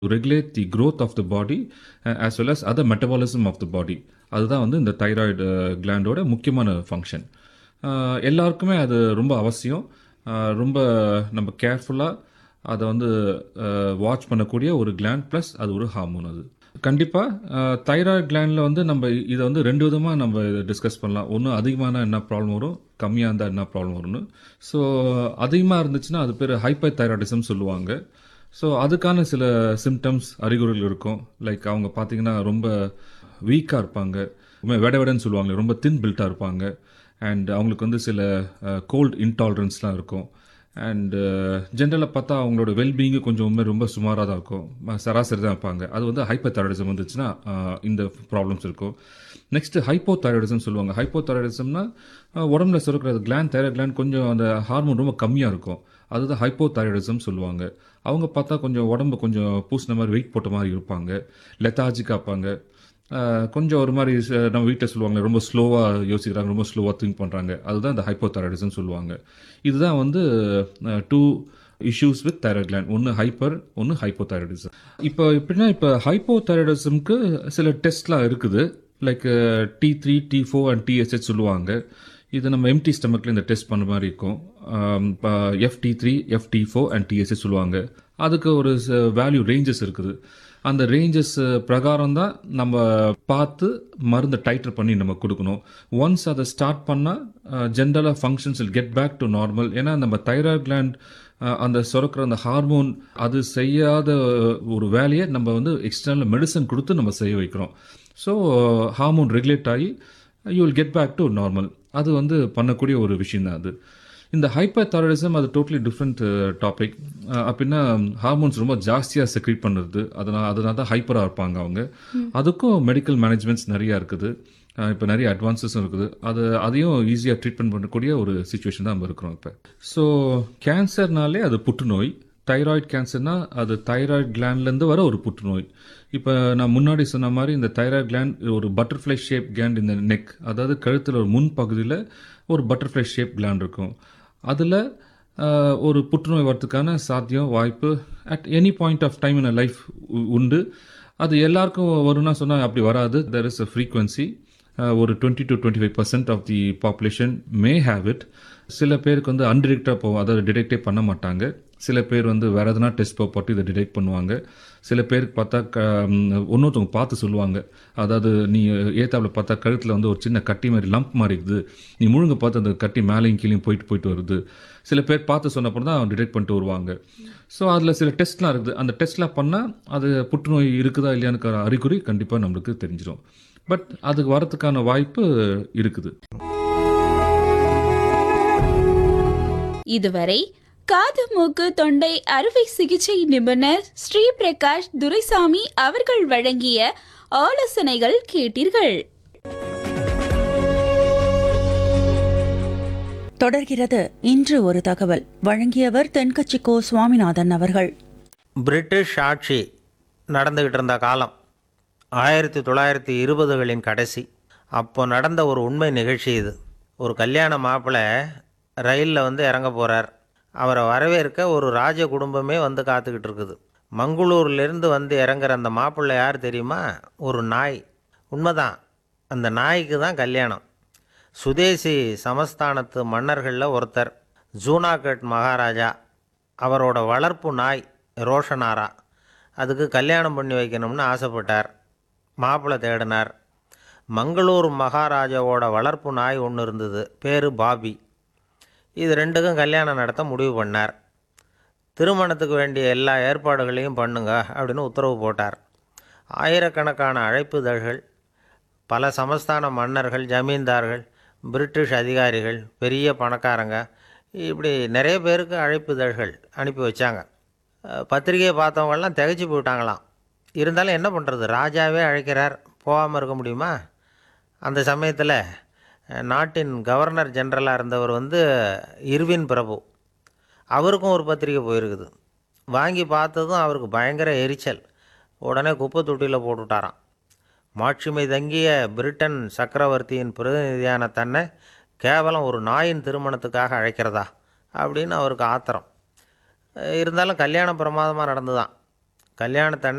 regulate the growth of the body uh, as well as other metabolism of the body அதுதான் வந்து இந்த thyroid கிளாண்டோட முக்கியமான function எல்லாருக்குமே அது ரொம்ப அவசியம் அஹ், ரொம்ப நம்ம கேர்ஃபுல்லாக அதை வந்து வாட்ச் பண்ணக்கூடிய ஒரு கிளாண்ட் ப்ளஸ் அது ஒரு ஹார்மோன் அது கண்டிப்பாக தைராய்டு கிளாண்டில் வந்து நம்ம இதை வந்து ரெண்டு விதமாக நம்ம டிஸ்கஸ் பண்ணலாம் ஒன்று அதிகமான என்ன ப்ராப்ளம் வரும் கம்மியாக இருந்தால் என்ன ப்ராப்ளம் வரும்னு ஸோ அதிகமாக இருந்துச்சுன்னா அது பேர் ஹைப்பர் தைராய்டிசம் சொல்லுவாங்க ஸோ அதுக்கான சில சிம்டம்ஸ் அறிகுறிகள் இருக்கும் லைக் அவங்க பார்த்தீங்கன்னா ரொம்ப வீக்காக இருப்பாங்க ரொம்ப வெட வெடன்னு சொல்லுவாங்க ரொம்ப தின் பில்ட்டாக இருப்பாங்க அண்ட் அவங்களுக்கு வந்து சில கோல்ட் இன்டாலரன்ஸ்லாம் இருக்கும் அண்ட் ஜென்ரலாக பார்த்தா அவங்களோட வெல்பீயிங்கு கொஞ்சம் உண்மை ரொம்ப சுமாராக தான் இருக்கும் ம- சராசரி தான் இருப்பாங்க அது வந்து ஹைப்பர் தைராய்டிசம் வந்துச்சுன்னா அஹ், இந்த ப்ராப்ளம்ஸ் இருக்கும் நெக்ஸ்ட் ஹைப்போ தைராய்டிசம் சொல்லுவாங்க ஹைப்போ தைராய்டிசம்னா உடம்புல சுரக்கிற கிளாண்ட் தைராய்டு கிளாண்ட் கொஞ்சம் அந்த ஹார்மோன் ரொம்ப கம்மியாக இருக்கும் அதுதான் ஹைப்போ தைராய்டிசம் சொல்லுவாங்க அவங்க பார்த்தா கொஞ்சம் உடம்பு கொஞ்சம் பூசின மாதிரி வெயிட் போட்ட மாதிரி இருப்பாங்க லெத்தாஜிக்காக இருப்பாங்க ஆஹ் கொஞ்சம் ஒரு மாதிரி ச- நம்ம வீட்டில் சொல்லுவாங்க ரொம்ப ஸ்லோவாக யோசிக்கிறாங்க ரொம்ப ஸ்லோவாக திங்க் பண்ணுறாங்க அதுதான் இந்த ஹைப்போதைராய்டிசம் சொல்லுவாங்க இதுதான் வந்து two issues with thyroid gland ஒன்று ஹைப்பர் ஒன்று ஹைப்போதைராய்டிசம் இப்போ எப்படின்னா இப்போ ஹைப்போதைராய்டிசம்க்கு சில டெஸ்ட்லாம் இருக்குது like T three T four and TSH சொல்லுவாங்க இது நம்ம எம்டி ஸ்டமக்கில் இந்த டெஸ்ட் பண்ண மாதிரி இருக்கும் FT three FT four and TSH சொல்லுவாங்க அதுக்கு ஒரு வேல்யூ ரேஞ்சஸ் இருக்குது அந்த ரேஞ்சஸ் பிரகாரம் தான் நம்ம பார்த்து மருந்தை டைட்டர் பண்ணி நம்ம கொடுக்கணும் ஒன்ஸ் அதை ஸ்டார்ட் பண்ணால் ஜென்ரலாக functions will get back to normal ஏன்னா நம்ம தைராய்ட் கிளாண்ட் அந்த சுரக்கிற அந்த ஹார்மோன் அது செய்யாத ஒரு வேலையை நம்ம வந்து எக்ஸ்டர்னல் மெடிசன் கொடுத்து நம்ம செய்ய வைக்கிறோம் ஸோ ஹார்மோன் ரெகுலேட் ஆகி you will get back to normal அது வந்து பண்ணக்கூடிய ஒரு விஷயம் தான் அது இந்த ஹைப்பர் தைராய்டிசம் அது டோட்டலி டிஃப்ரெண்ட் டாபிக் அப்படின்னா ஹார்மோன்ஸ் ரொம்ப ஜாஸ்தியாக செக்ரேட் பண்ணுறது அதனால் அதனால தான் ஹைப்பராக இருப்பாங்க அவங்க அதுக்கும் மெடிக்கல் மேனேஜ்மெண்ட்ஸ் நிறையா இருக்குது இப்போ நிறைய அட்வான்சஸும் இருக்குது அது அதையும் ஈஸியாக ட்ரீட்மெண்ட் பண்ணக்கூடிய ஒரு சுச்சுவேஷன் தான் நம்ம இருக்கிறோம் இப்போ ஸோ கேன்சர்னாலே அது புற்றுநோய் தைராய்டு கேன்சர்னா அது தைராய்டு கிளாண்ட்லேருந்து வர ஒரு புற்றுநோய் இப்போ நான் முன்னாடி சொன்ன மாதிரி இந்த தைராய்டு கிளாண்ட் ஒரு பட்டர்ஃப்ளை ஷேப் கிளாண்ட் இந்த நெக் அதாவது கழுத்தில் ஒரு முன் பகுதியில் ஒரு பட்டர்ஃப்ளை ஷேப் கிளாண்ட் இருக்கும் அதில் ஒரு புற்றுநோய் வரதுக்கான சாத்தியம் வாய்ப்பு at any point of time in life உண்டு அது எல்லாருக்கும் வரும்னா சொன்னால் அப்படி வராது தெர் இஸ் அ ஃப்ரீக்வன்சி ஒரு twenty to twenty five percent of the population may have it சில பேருக்கு வந்து அன்டிடெக்டாக போகும் அதை டிடெக்டே பண்ண மாட்டாங்க சில பேர் வந்து வேற எதனா டெஸ்ட் போட்டு இதை டிடெக்ட் பண்ணுவாங்க சில பேருக்கு பார்த்தா க இன்னொருத்தவங்க பார்த்து சொல்லுவாங்க அதாவது நீ ஏத்தாப்புல பார்த்தா கழுத்தில் வந்து ஒரு சின்ன கட்டி மாதிரி லம்ப் மாதிரி இருக்குது நீ முழுங்க பார்த்து அந்த கட்டி மேலேயும் கீழேயும் போயிட்டு போயிட்டு வருது சில பேர் பார்த்து சொன்னப்பறம் தான் டிடெக்ட் பண்ணிட்டு வருவாங்க ஸோ அதில் சில டெஸ்ட்லாம் இருக்குது அந்த டெஸ்ட்லாம் பண்ணால் அது புற்றுநோய் இருக்குதா இல்லையான்னு அறிகுறி கண்டிப்பாக நம்மளுக்கு தெரிஞ்சிடும் பட் அதுக்கு வரதுக்கான வாய்ப்பு இருக்குது இதுவரை காது மூக்கு தொண்டை அறுவை சிகிச்சை நிபுணர் ஸ்ரீ பிரகாஷ் துரைசாமி அவர்கள் வழங்கிய ஆலோசனைகள் கேட்டீர்கள் தொடர்கிறது இன்று ஒரு தகவல் வழங்கியவர் தென்கட்சிக்கோ சுவாமிநாதன் அவர்கள் பிரிட்டிஷ் ஆட்சி நடந்துக்கிட்டு இருந்த காலம் ஆயிரத்தி தொள்ளாயிரத்தி இருபதுகளின் கடைசி அப்போ நடந்த ஒரு உண்மை நிகழ்ச்சி இது ஒரு கல்யாண மாப்பிள்ளை ரயிலில் வந்து இறங்க போகிறார் அவரை வரவேற்க ஒரு ராஜ குடும்பமே வந்து காத்துக்கிட்டு இருக்குது மங்களூர்லேருந்து வந்து இறங்குற அந்த மாப்பிள்ளை யார் தெரியுமா ஒரு நாய் உண்மைதான் அந்த நாய்க்கு தான் கல்யாணம் சுதேசி சமஸ்தானத்து மன்னர்களில் ஒருத்தர் ஜூனாகட் மகாராஜா அவரோட வளர்ப்பு நாய் ரோஷனாரா அதுக்கு கல்யாணம் பண்ணி வைக்கணும்னு ஆசைப்பட்டார் மாப்பிள்ளை தேடினார் மங்களூர் மகாராஜாவோட வளர்ப்பு நாய் ஒன்று இருந்தது பேர் பாபி இது ரெண்டுக்கும் கல்யாணம் நடத்த முடிவு பண்ணார் திருமணத்துக்கு வேண்டிய எல்லா ஏற்பாடுகளையும் பண்ணுங்க அப்படின்னு உத்தரவு போட்டார் ஆயிரக்கணக்கான அழைப்புதழ்கள் பல சமஸ்தான மன்னர்கள் ஜமீன்தார்கள் பிரிட்டிஷ் அதிகாரிகள் பெரிய பணக்காரங்க இப்படி நிறைய பேருக்கு அழைப்புதழ்கள் அனுப்பி வச்சாங்க அஹ், பத்திரிகையை பார்த்தவங்கெல்லாம் திகைச்சு போயிட்டாங்களாம் இருந்தாலும் என்ன பண்ணுறது ராஜாவே அழைக்கிறார் போகாமல் இருக்க முடியுமா அந்த சமயத்தில் அஹ், நாட்டின் கவர்னர் ஜெனரலாக இருந்தவர் வந்து இர்வின் பிரபு அவருக்கும் ஒரு பத்திரிக்கை போயிருக்குது வாங்கி பார்த்ததும் அவருக்கு பயங்கர எரிச்சல் உடனே குப்பை தொட்டியில் போட்டுவிட்டாராம் மாட்சிமை தங்கிய பிரிட்டன் சக்கரவர்த்தியின் பிரதிநிதியான தன்னை கேவலம் ஒரு நாயின் திருமணத்துக்காக அழைக்கிறதா அப்படின்னு அவருக்கு ஆத்திரம் இருந்தாலும் கல்யாணம் பிரமாதமாக நடந்துதான் கல்யாணத்தன்னை